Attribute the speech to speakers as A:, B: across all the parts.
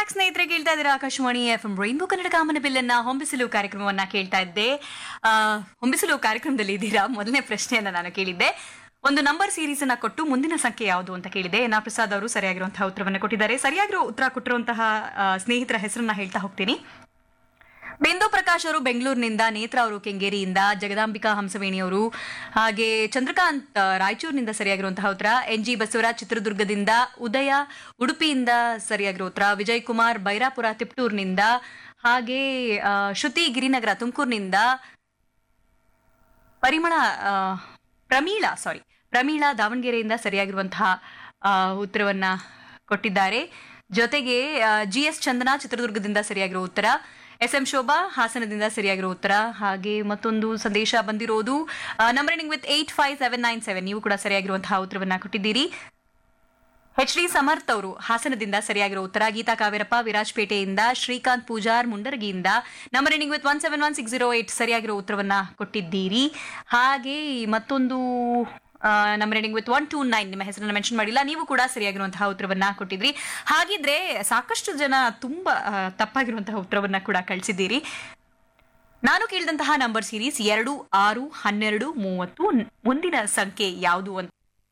A: back ಸ್ನೇಹಿತರೆ ಕೇಳ್ತಾ ಇದ್ದೀರಾ Akashvani F M rainbow Kannada ಕಾಮನ ಬಿಲ್ಲನ್ನ ಹೊಂಬಿಸಲು ಕಾರ್ಯಕ್ರಮವನ್ನ ಕೇಳ್ತಾ ಇದ್ದೆ ಆ, ಹೊಂಬಿಸಲು ಕಾರ್ಯಕ್ರಮದಲ್ಲಿ ಇದ್ದೀರಾ ಮೊದಲನೇ ಪ್ರಶ್ನೆಯನ್ನ ನಾನು ಕೇಳಿದ್ದೆ ಒಂದು ನಂಬರ್ ಸೀರೀಸ್ ಅನ್ನ ಕೊಟ್ಟು ಮುಂದಿನ ಸಂಖ್ಯೆ ಯಾವುದು ಅಂತ ಕೇಳಿದೆ ಎನ್ ಆರ್ ಪ್ರಸಾದ್ ಅವರು ಸರಿಯಾಗಿರುವಂತಹ ಉತ್ತರವನ್ನು ಕೊಟ್ಟಿದ್ದಾರೆ ಸರಿಯಾಗಿರೋ ಉತ್ತರ ಕೊಟ್ಟಿರುವಂತಹ ಆ, ಸ್ನೇಹಿತರ ಹೆಸರನ್ನ ಹೇಳ್ತಾ ಹೋಗ್ತೀನಿ ಬಿಂದು ಪ್ರಕಾಶ್ ಅವರು ಬೆಂಗಳೂರಿನಿಂದ ನೇತ್ರ ಅವರು ಕೆಂಗೇರಿಯಿಂದ ಜಗದಾಂಬಿಕಾ ಹಂಸವೇಣಿ ಅವರು ಹಾಗೆ ಚಂದ್ರಕಾಂತ್ ಆ, ರಾಯಚೂರಿನಿಂದ ಸರಿಯಾಗಿರುವಂತಹ ಉತ್ತರ ಎನ್ ಜಿ ಬಸವರಾಜ್ ಚಿತ್ರದುರ್ಗದಿಂದ ಉದಯ ಉಡುಪಿಯಿಂದ ಸರಿಯಾಗಿರೋ ಉತ್ತರ ವಿಜಯ್ ಕುಮಾರ್ ಬೈರಾಪುರ ತಿಪ್ಟೂರ್ನಿಂದ ಹಾಗೆ ಆ, ಶ್ರುತಿ ಗಿರಿನಗರ ತುಮಕೂರಿನಿಂದ ಪರಿಮಳ ಆ, ಪ್ರಮೀಳಾ ಸಾರಿ ಪ್ರಮೀಳಾ ದಾವಣಗೆರೆಯಿಂದ ಸರಿಯಾಗಿರುವಂತಹ ಆ, ಉತ್ತರವನ್ನ ಕೊಟ್ಟಿದ್ದಾರೆ ಜೊತೆಗೆ ಜಿ ಎಸ್ ಚಂದನಾ ಚಿತ್ರದುರ್ಗದಿಂದ ಸರಿಯಾಗಿರೋ ಉತ್ತರ ಎಸ್ ಎಂ ಶೋಭಾ ಹಾಸನದಿಂದ ಸರಿಯಾಗಿರೋ ಉತ್ತರ ಹಾಗೆ ಮತ್ತೊಂದು ಸಂದೇಶ ಬಂದಿರೋದು number ending with eight five seven nine seven ನೀವು ಕೂಡ ಸರಿಯಾಗಿರುವಂತಹ ಉತ್ತರವನ್ನ ಕೊಟ್ಟಿದ್ದೀರಿ ಎಚ್ ಡಿ ಸಮರ್ಥ್ ಅವರು ಹಾಸನದಿಂದ ಸರಿಯಾಗಿರೋ ಉತ್ತರ ಗೀತಾ ಕಾವೇರಪ್ಪ ವಿರಾಜಪೇಟೆಯಿಂದ ಶ್ರೀಕಾಂತ್ ಪೂಜಾರ್ ಮುಂಡರಗಿಯಿಂದ number ending with one seven one six zero eight ಸರಿಯಾಗಿರೋ ಉತ್ತರವನ್ನ ಕೊಟ್ಟಿದ್ದೀರಿ ಹಾಗೆ ಮತ್ತೊಂದು number ending with one two nine ನಿಮ್ಮ ಹೆಸರನ್ನ ಮೆನ್ಷನ್ ಮಾಡಿಲ್ಲ ನೀವು ಕೂಡ ಸರಿಯಾಗಿರುವಂತಹ ಉತ್ತರವನ್ನ ಕೊಟ್ಟಿದ್ರಿ ಹಾಗಿದ್ರೆ ಸಾಕಷ್ಟು ಜನ ತುಂಬಾ ಆ, ತಪ್ಪಾಗಿರುವಂತಹ ಉತ್ತರವನ್ನ ಕೂಡ ಕಳಿಸಿದ್ದೀರಿ ನಾನು ಕೇಳಿದಂತಹ ನಂಬರ್ ಸೀರೀಸ್ ಎರಡು ಆರು ಹನ್ನೆರಡು ಮೂವತ್ತು ಮುಂದಿನ ಸಂಖ್ಯೆ ಯಾವುದು ಅಂತ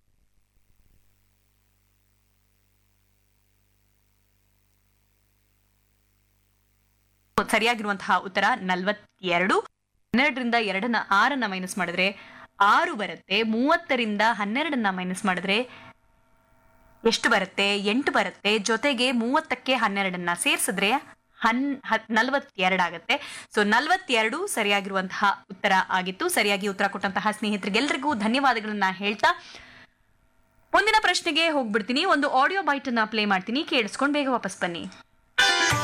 A: ಸರಿಯಾಗಿರುವಂತಹ ಉತ್ತರ ನಲವತ್ತೆರಡು ಹನ್ನೆರಡರಿಂದ ಎರಡನ್ನ ಆರನ್ನ ಮೈನಸ್ ಮಾಡಿದ್ರೆ ಆರು ಬರುತ್ತೆ ಮೂವತ್ತರಿಂದ ಹನ್ನೆರಡನ್ನ ಮೈನಸ್ ಮಾಡಿದ್ರೆ ಎಷ್ಟು ಬರುತ್ತೆ ಎಂಟು ಬರುತ್ತೆ ಜೊತೆಗೆ ಮೂವತ್ತಕ್ಕೆ ಹನ್ನೆರಡನ್ನ ಸೇರಿಸಿದ್ರೆ ಹನ್ ನಲವತ್ತೆರಡಾಗತ್ತೆ ಸೊ ನಲವತ್ತೆರಡು ಸರಿಯಾಗಿರುವಂತಹ ಉತ್ತರ ಆಗಿತ್ತು ಸರಿಯಾಗಿ ಉತ್ತರ ಕೊಟ್ಟಂತಹ ಸ್ನೇಹಿತರಿಗೆಲ್ಲರಿಗೂ ಧನ್ಯವಾದಗಳನ್ನ ಹೇಳ್ತಾ ಮುಂದಿನ ಪ್ರಶ್ನೆಗೆ ಹೋಗ್ಬಿಡ್ತೀನಿ ಒಂದು ಆಡಿಯೋ ಬೈಟ್ ಅನ್ನ ಪ್ಲೇ ಮಾಡ್ತೀನಿ ಕೇಳಿಸ್ಕೊಂಡು ಬೇಗ ವಾಪಸ್ ಬನ್ನಿ